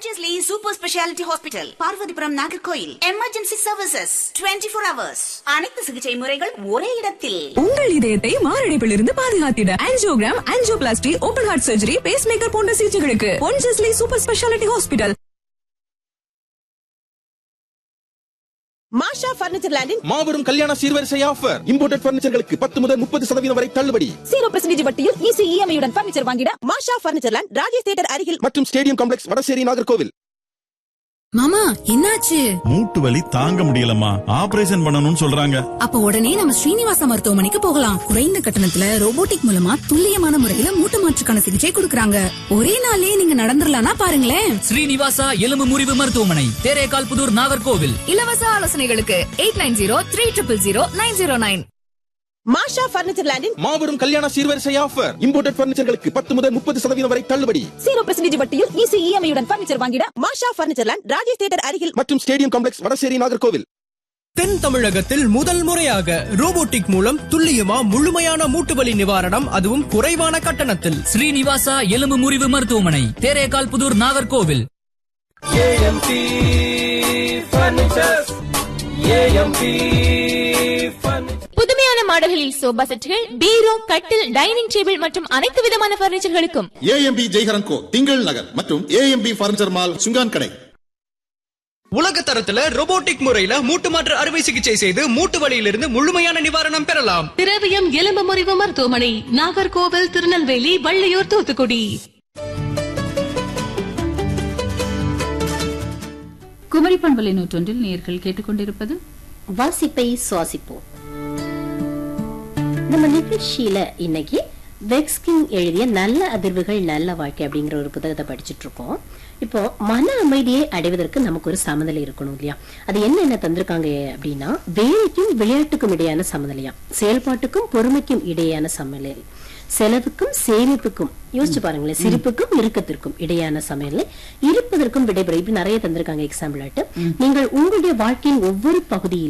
Pondicherry super speciality hospital Parvathipuram Nagercoil emergency services 24 four hours அனைத்து சிகிச்சை முறைகள் ஒரே இடத்தில் உங்கள் இதயத்தை மாரடைப்பிலிருந்து பாதுகாத்திட angiogram angioplasty open heart surgery pacemaker போன்ற சிகிச்சைகளுக்கு Ponjesly super speciality hospital Masha furniture லேண்டின் மாபெரும் கல்யாண சீர்வரிசை ஆஃபர் இம்போர்ட்டட் பர்னிச்சர்களுக்கு பத்து முதல் முப்பது சதவீதம் வரை தள்ளுபடி ஜீரோ பர்சன்டேஜ் வட்டியில் ஈஸி இஎம்ஐயுடன் பர்னிச்சர் வாங்கிட Masha furniture land Rajesh theatre அருகில் மற்றும் ஸ்டேடியம் காம்ப்ளெக்ஸ் வடசேரி நாகர்கோவில் மாமா என்னாச்சு மூட்டு வலி தாங்க முடியலம்மா ஆபரேஷன் பண்ணணும்னு சொல்றாங்க அப்ப உடனே நம்ம ஸ்ரீனிவாசா மருத்துவமனைக்கு போகலாம் குறைந்த கட்டணத்துல ரோபோட்டிக் மூலமா துல்லியமான முறையில மூட்டு மாற்றுக்கான சிகிச்சை கொடுக்கறாங்க ஒரே நாள்லயே நீங்க நடந்துடலாம்னா பாருங்களேன் ஸ்ரீனிவாசா எலும்பு முறிவு மருத்துவமனை தேரேகால் புதூர் நாகர்கோவில் இலவச ஆலோசனைகளுக்கு eight nine zero three triple zero nine zero nine Masha furniture லேண்டின் மாபெரும் கல்யாண சீர்வரிசை ஆஃபர் இம்போர்ட்டட் பர்னிச்சர்களுக்கு பத்து முதல் முப்பது சதவீதம் வரை தள்ளுபடி ஜீரோ பர்சன்டேஜ் வட்டியில் ஈஸி இஎம்ஐயுடன் பர்னிச்சர் வாங்கிட Masha furniture land Rajesh theatre அருகில் மற்றும் ஸ்டேடியம் காம்ப்ளெக்ஸ் வடசேரி நாகர்கோவில் தென் தமிழகத்தில் முதல் முறையாக ரோபோட்டிக் மூலம் துல்லியமா முழுமையான மூட்டு வலி நிவாரணம் அதுவும் குறைவான கட்டணத்தில் ஸ்ரீனிவாசா எலும்பு முறிவு மருத்துவமனை தேரேகால் புதூர் நாகர்கோவில் புதுமையான மாடல்களில் சோபா செட்டுகள் பீரோ கட்டில் டைனிங் டேபிள் மற்றும் அனைத்து விதமான பர்னிச்சர்களுக்கும் ஏஎம்பி ஜெய்ஹரன் கோ திங்கள் நகர் மற்றும் ஏஎம்பி பர்னிச்சர் மால் சுங்கான் கடை உலக தரத்துல ரோபோட்டிக் முறையில மூட்டு மாற்று அறுவை சிகிச்சை செய்து மூட்டு வலியிலிருந்து முழுமையான நிவாரணம் பெறலாம் திரவியம் எலும்பு முறிவு மருத்துவமனை நாகர்கோவில் திருநெல்வேலி வள்ளியூர் தூத்துக்குடி குமரி பண்பலை நூற்றொன்றில் நேர்கள் கேட்டுக்கொண்டிருப்பது வாசிப்பை சுவாசிப்போம் நம்ம நிகழ்ச்சியில இன்னைக்கு வெக்ஸ்கிங் எழுதிய நல்ல அதிர்வுகள் நல்ல வாழ்க்கை அப்படிங்கிற ஒரு புத்தகத்தை படிச்சுட்டு இருக்கோம் இப்போ மன அமைதியை அடைவதற்கு நமக்கு ஒரு சமநிலை இருக்கணும் இல்லையா அது என்ன என்ன தந்திருக்காங்க அப்படின்னா வேலைக்கும் விளையாட்டுக்கும் இடையான சமநிலையா செயல்பாட்டுக்கும் பொறுமைக்கும் இடையான சமநிலை செலவுக்கும் சேமிப்புக்கும் யோசிச்சு பாருங்களேன் சிரிப்புக்கும் இறுக்கத்திற்கும் இடையான சமநிலை இருப்பதற்கும் விடைபெற இப்படி நிறைய தந்திருக்காங்க எக்ஸாம்பிள் ஆட்டு நீங்கள் உங்களுடைய வாழ்க்கையின் ஒவ்வொரு பகுதியில்